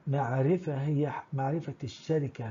معرفة هي معرفة الشركة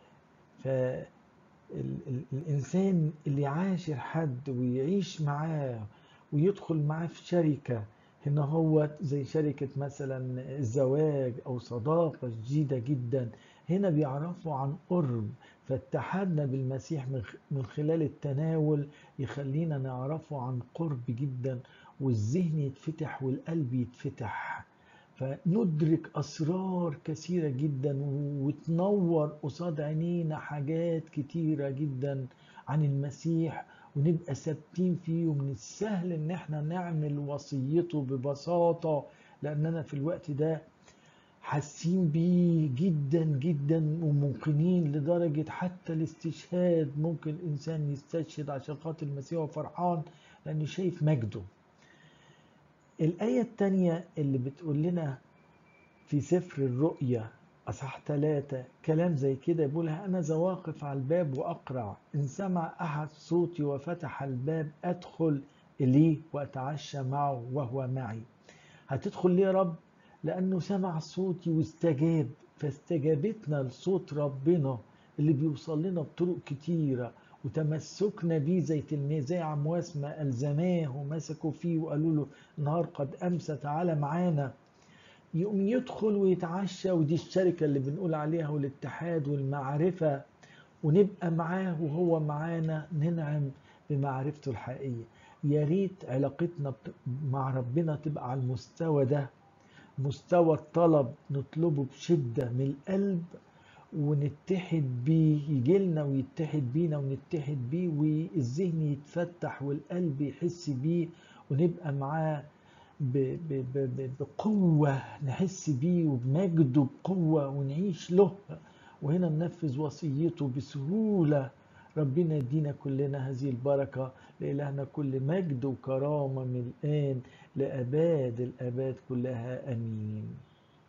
فالإنسان اللي يعاشر حد ويعيش معاه ويدخل معاه في شركة هنا هو زي شركة مثلا الزواج أو صداقة جديدة جدا هنا بيعرفوا عن قرب فاتحادنا بالمسيح من خلال التناول يخلينا نعرفه عن قرب جدا والذهن يتفتح والقلب يتفتح فندرك أسرار كثيرة جدا وتنور قصاد عينينا حاجات كتيرة جدا عن المسيح ونبقى ثابتين فيه ومن السهل ان احنا نعمل وصيته ببساطة لاننا في الوقت ده حاسين بيه جدا جدا وممكنين لدرجة حتى الاستشهاد ممكن الإنسان يستشهد عشان خاطر المسيح وفرحان لأنه شايف مجده الآية التانية اللي بتقول لنا في سفر الرؤيا أصح ثلاثة كلام زي كده يقولها أنا ذا واقف على الباب وأقرع إن سمع أحد صوتي وفتح الباب أدخل إليه وأتعشى معه وهو معي هتدخل ليه يا رب لأنه سمع صوتي واستجاب فاستجابتنا لصوت ربنا اللي بيوصل لنا بطرق كتيرة وتمسكنا بيه زي تلميذ زي عمواس ما ألزماه ومسكوا فيه وقالوا له النهار قد أمسى تعالى معانا يقوم يدخل ويتعشى ودي الشركة اللي بنقول عليها والاتحاد والمعرفة ونبقى معاه وهو معانا ننعم بمعرفته الحقيقية يا ريت علاقتنا مع ربنا تبقى على المستوى ده مستوى الطلب نطلبه بشدة من القلب ونتحد بيه يجي لنا ويتحد بينا ونتحد بيه والذهن يتفتح والقلب يحس بيه ونبقى معاه بقوة نحس بيه وبمجده بقوة ونعيش له وهنا ننفذ وصيته بسهولة ربنا يدينا كلنا هذه البركة لإلهنا كل مجد وكرامة من الآن لأباد الآباد كلها أمين